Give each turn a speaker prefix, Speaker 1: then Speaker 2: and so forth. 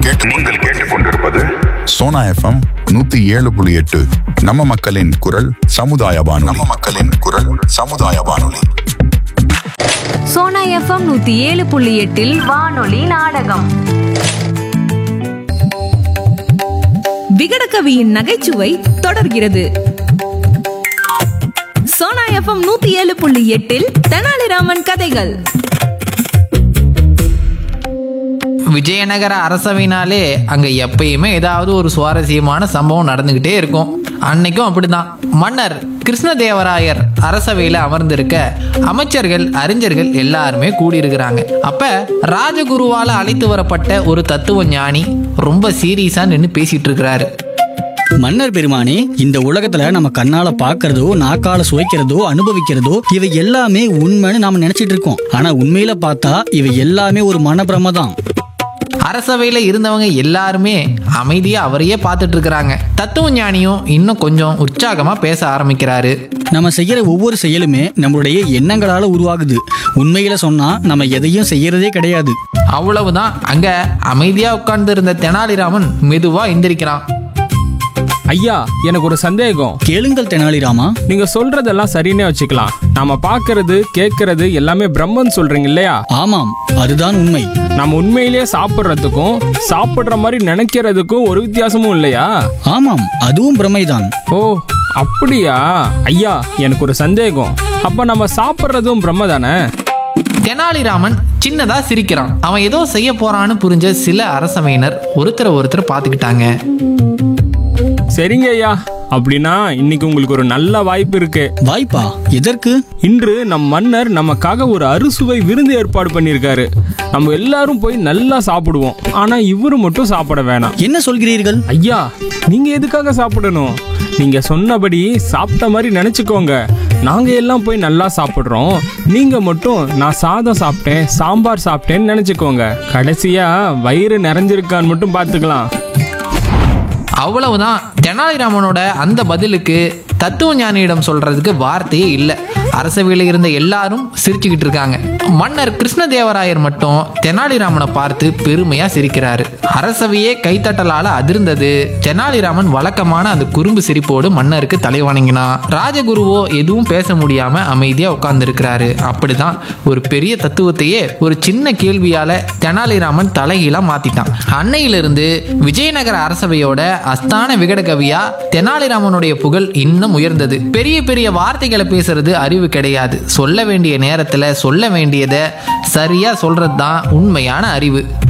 Speaker 1: கேட்டு நீங்கள் கேட்டுக்கொண்டிருப்பது சோனா எஃப்எம் நூத்தி ஏழு புள்ளி எட்டு நம்ம மக்களின் குரல் சமுதாய வானொலி நம்ம மக்களின் குரல் சமுதாய வானொலி
Speaker 2: சோனா எஃப்எம் நூத்தி ஏழு புள்ளி எட்டில் வானொலி நாடகம்
Speaker 3: விகடகவியின் நகைச்சுவை தொடர்கிறது சோனா எஃப்எம் நூத்தி ஏழு புள்ளி எட்டில் தெனாலிராமன் கதைகள்
Speaker 4: விஜயநகர அரசவைனாலே அங்க எப்பயுமே ஏதாவது ஒரு சுவாரஸ்யமான சம்பவம் நடந்துகிட்டே இருக்கும் அன்னைக்கும் அப்படிதான் மன்னர் கிருஷ்ணதேவராயர் அரசவையில அமர்ந்திருக்க அமைச்சர்கள் அறிஞர்கள் எல்லாருமே கூடியிருக்கிறாங்க அப்ப ராஜகுருவால அழைத்து வரப்பட்ட ஒரு தத்துவ ஞானி ரொம்ப சீரியஸா நின்று பேசிட்டு இருக்கிறாரு
Speaker 5: மன்னர் பெருமானே இந்த உலகத்துல நம்ம கண்ணால பாக்குறதோ நாக்கால சுவைக்கிறதோ அனுபவிக்கிறதோ இவை எல்லாமே உண்மைன்னு நாம நினைச்சிட்டு இருக்கோம் ஆனா உண்மையில பார்த்தா இவை எல்லாமே ஒரு மனப்பிரம தான்
Speaker 4: அரசவையில இருந்தவங்க எல்லாருமே அமைதியா அவரையே பார்த்துட்டு இருக்கிறாங்க தத்துவ ஞானியும் இன்னும் கொஞ்சம் உற்சாகமா பேச ஆரம்பிக்கிறாரு
Speaker 5: நம்ம செய்யற ஒவ்வொரு செயலுமே நம்மளுடைய எண்ணங்களால உருவாகுது உண்மையில சொன்னா நம்ம எதையும் செய்யறதே கிடையாது
Speaker 4: அவ்வளவுதான் அங்க அமைதியா உட்கார்ந்து இருந்த தெனாலிராமன் மெதுவா எந்திரிக்கிறான்
Speaker 6: ஐயா எனக்கு ஒரு சந்தேகம்
Speaker 5: கேளுங்கள் தெனாலிராமா
Speaker 6: நீங்க சொல்றதெல்லாம் சரின்னே வச்சுக்கலாம் நாம பார்க்கிறது கேட்கறது எல்லாமே பிரம்மன் சொல்றீங்க இல்லையா
Speaker 5: ஆமாம் அதுதான் உண்மை
Speaker 6: நம்ம உண்மையிலேயே சாப்பிட்றதுக்கும் சாப்பிடுற மாதிரி நினைக்கிறதுக்கும் ஒரு வித்தியாசமும் இல்லையா
Speaker 5: ஆமாம் அதுவும் பிரமைதான்
Speaker 6: ஓ அப்படியா ஐயா எனக்கு ஒரு சந்தேகம் அப்ப நம்ம சாப்பிட்றதும் பிரம்ம தானே
Speaker 4: தெனாலிராமன் சின்னதா சிரிக்கிறான் அவன் ஏதோ செய்ய போறான்னு புரிஞ்ச சில அரசவையினர் ஒருத்தரை ஒருத்தர் பார்த்துக்கிட்டாங்க
Speaker 6: சரிங்க ஐயா அப்படின்னா இன்னைக்கு உங்களுக்கு ஒரு நல்ல வாய்ப்பு இருக்கு
Speaker 5: வாய்ப்பா எதற்கு
Speaker 6: இன்று நம் மன்னர் நமக்காக ஒரு அறுசுவை விருந்து ஏற்பாடு பண்ணியிருக்காரு நம்ம எல்லாரும் போய் நல்லா சாப்பிடுவோம் ஆனா இவரு மட்டும் சாப்பிட வேணாம்
Speaker 5: என்ன சொல்கிறீர்கள்
Speaker 6: ஐயா நீங்க எதுக்காக சாப்பிடணும் நீங்க சொன்னபடி சாப்பிட்ட மாதிரி நினைச்சுக்கோங்க நாங்க எல்லாம் போய் நல்லா சாப்பிடுறோம் நீங்க மட்டும் நான் சாதம் சாப்பிட்டேன் சாம்பார் சாப்பிட்டேன்னு நினைச்சுக்கோங்க கடைசியா வயிறு நிறைஞ்சிருக்கான்னு மட்டும் பார்த்துக்கலாம்
Speaker 4: அவ்வளவுதான் தெனாலிராமனோட அந்த பதிலுக்கு தத்துவ ஞானியிடம் சொல்றதுக்கு வார்த்தையே இல்லை அரசவையில் இருந்த எல்லாரும் சிரிச்சுக்கிட்டு இருக்காங்க மன்னர் கிருஷ்ணதேவராயர் மட்டும் தெனாலிராமனை பார்த்து பெருமையா சிரிக்கிறாரு அரசவையே கைத்தட்டலால அதிர்ந்தது தெனாலிராமன் வழக்கமான அந்த குறும்பு சிரிப்போடு மன்னருக்கு தலை வணங்கினான் ராஜகுருவோ எதுவும் பேச முடியாம அமைதியா உட்கார்ந்து இருக்கிறாரு அப்படிதான் ஒரு பெரிய தத்துவத்தையே ஒரு சின்ன கேள்வியால தெனாலிராமன் தலைகீழா மாத்திட்டான் அன்னையிலிருந்து விஜயநகர அரசவையோட அஸ்தான விகடகவியா தெனாலிராமனுடைய புகழ் இன்னும் உயர்ந்தது பெரிய பெரிய வார்த்தைகளை பேசுறது அறிவு கிடையாது சொல்ல வேண்டிய நேரத்துல சொல்ல வேண்டியதை சரியா சொல்றது தான் உண்மையான அறிவு